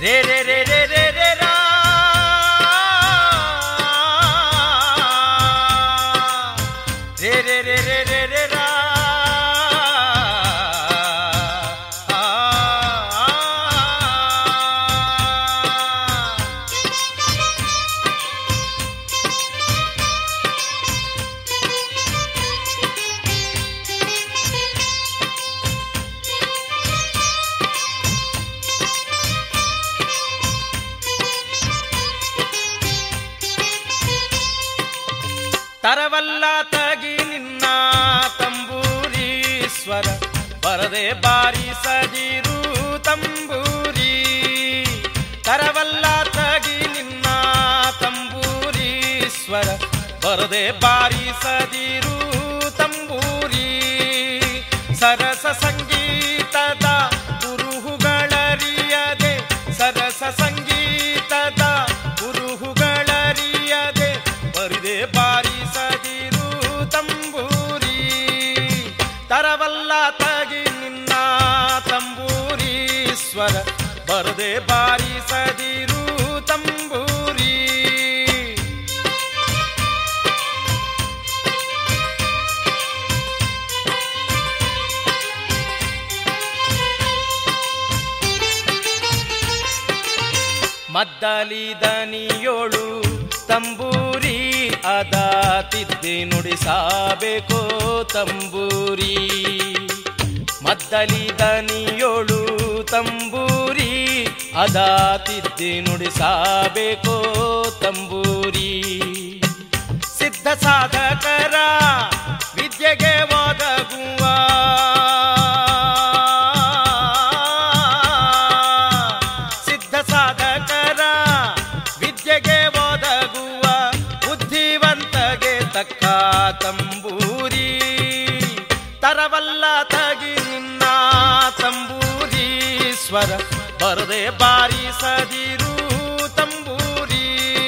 ರೇ ರೇ ರೇ ರೇ ರೇ ರೇ ರಾ ರೇ ರೇ ರೇ ರೇ ರೇ ರೇ ರಾ ಆ, ಆ, ಆ. ತರವಲ್ಲ ತಗಿ ನಿನ್ನ ತಂಬೂರಿ ಸ್ವರ ಬರದೆ ಬಾರಿಸದಿರು ತಂಬೂರಿ ತರವಲ್ಲ ತಗಿ ನಿನ್ನ ತಂಬೂರಿ ಸ್ವರ ಬರದೆ ಬಾರಿಸದಿರು ತಂಬೂರಿ ಸರಸ ಸಂಗೀತದ ಕುರುಹುಗಳರಿಯದೆ ಸರಸ ಸಂಗೀತದ ಕುರುಹುಗಳರಿಯದೆ ಬರಿದೆ ಬಾರಿಸದಿರು ತಂಬೂರಿ ತರವಲ್ಲ ತಗಿ ನಿನ್ನ ತಂಬೂರಿ ಸ್ವರ ಬರದೆ ಬಾರಿಸದಿರು ತಂಬೂರಿ ಮದ್ದಲಿ ದನಿಯೋಳು ತಂಬೂರಿ ಅದ ತಿದ್ದಿ ನುಡಿಸಬೇಕು ತಂಬೂರಿ ಮದ್ದಲಿ ದನಿಯೋಳು ತಂಬೂರಿ ಅದ ತಿದ್ದಿ ನುಡಿಸಬೇಕು ತಂಬೂರಿ ಸಿದ್ಧ ಸಾಧಕರ ವಿದ್ಯೆಗೆ ಒದಗುವ ಸಿದ್ಧ ಸಾಧಕರ ವಿದ್ಯೆಗೆ ಒದಗುವ ಬುದ್ಧಿವಂತಗೆ ತಕ್ಕ ತಂಬೂರಿ ತರವಲ್ಲ ತಗಿ ನಿನ್ನ ತಂಬೂರಿ ಸ್ವರ ಬರದೆ ಬಾರಿಸದಿರು ತಂಬೂರಿ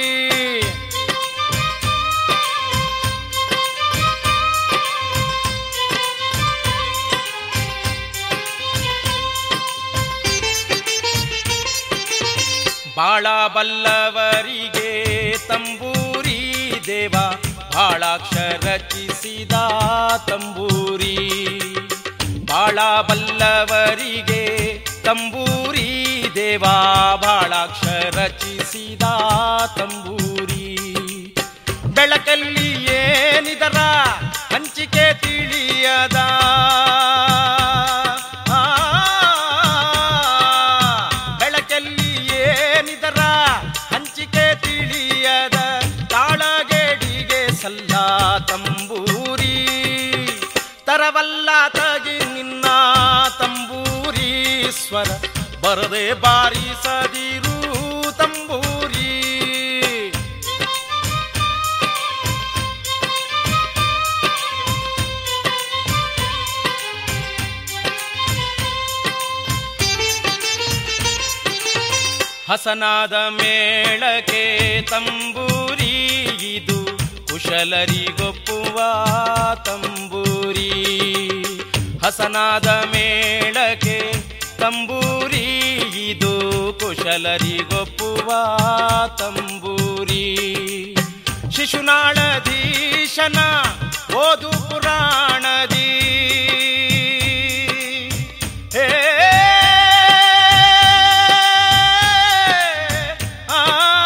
ಬಾಳ ಬಲ್ಲವರಿಗೆ ತಂಬೂರಿ ದೇವ ಬಾಳಾಕ್ಷರ ರಚಿಸಿದ ತಂಬೂರಿ ಬಾಳ ಬಲ್ಲವರಿಗೆ ತಂಬೂರಿ ದೇವ ಬಾಳಾಕ್ಷರ ರಚಿಸಿದ ತಂಬೂರಿ ಬೆಳಕಲ್ಲಿ ಏನಿದರ ಹಂಚಿಕೆ ತಿಳಿಯದ ಆ, ಬೆಳಕಲ್ಲಿ ಏನಿದರ ಹಂಚಿಕೆ ತಿಳಿಯದ ತಾಳಗೇಡಿಗೆ ಸಲ್ಲ ತಂಬೂರಿ ತರವಲ್ಲ ತಗಿ ನಿನ್ನ ತಂಬೂರಿ ಸ್ವರ ಬರದೆ ಬಾರಿಸದಿರು ತಂಬೂರಿ ಹಸನಾದ ಮೇಳಕ್ಕೆ ತಂಬೂರಿ ಇದು ಕುಶಲರಿಗೊಪ್ಪುವ ತಂಬೂರಿ ಹಸನಾದ ಮೇಳಕ್ಕೆ ತಂಬೂರಿ ಇದು ಕುಶಲರಿಗೊಪ್ಪುವ ತಂಬೂರಿ ಶಿಶುನಾಳಧೀಶನ ಓದು ಪುರಾಣದಿ ಹೇ ಆ,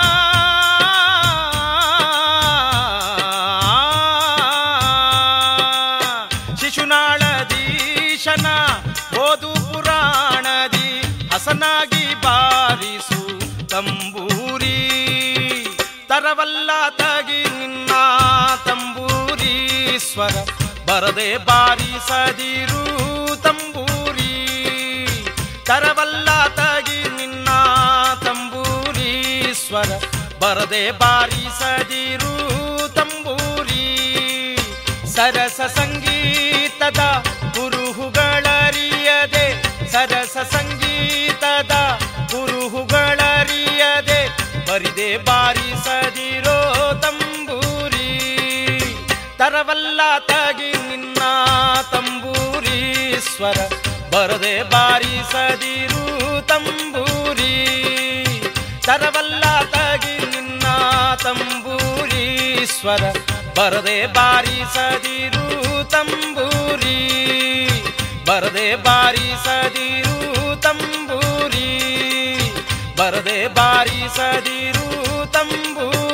ಶಿಶುನಾಳಧೀಶನ ಓದು ಪುರಾಣದಿ ಹಸನಾಗಿ ಬಾರಿಸು ತಂಬೂರಿ ತರವಲ್ಲ ತಗಿ ನಿನ್ನ ತಂಬೂರಿ ಸ್ವರ ಬರದೆ ಬಾರಿಸದಿರು ತಂಬೂರಿ ತರವಲ್ಲ ತಗಿ ನಿನ್ನ ತಂಬೂರಿ ಸ್ವರ ಬರದೆ ಬಾರಿಸದಿರು ತಂಬೂರಿ ಸರಸ ಸಂಗೀತದ ಕುರುಹುಗಳರಿಯದೆ ಸರಸ ಸಂಗೀತದ ಕುರುಹುಗಳರಿಯದೆ ಬರಿದೆ ಬಾರಿಸದಿರೋ ತಂಬೂರಿ ತರವಲ್ಲ ತಗಿ ನಿನ್ನ ತಂಬೂರಿ ಸ್ವರ ಬರದೆ ಬಾರಿಸದಿರು ತಂಬೂರಿ ತಂಬೂರೀಶ್ವರ ಬರದೆ ಬಾರಿಸದಿರು ತಂಬೂರಿ ಬರದೆ ಬಾರಿಸದಿರು ತಂಬೂರಿ ಬರದೆ ಬಾರಿಸದಿರು ತಂಬೂರಿ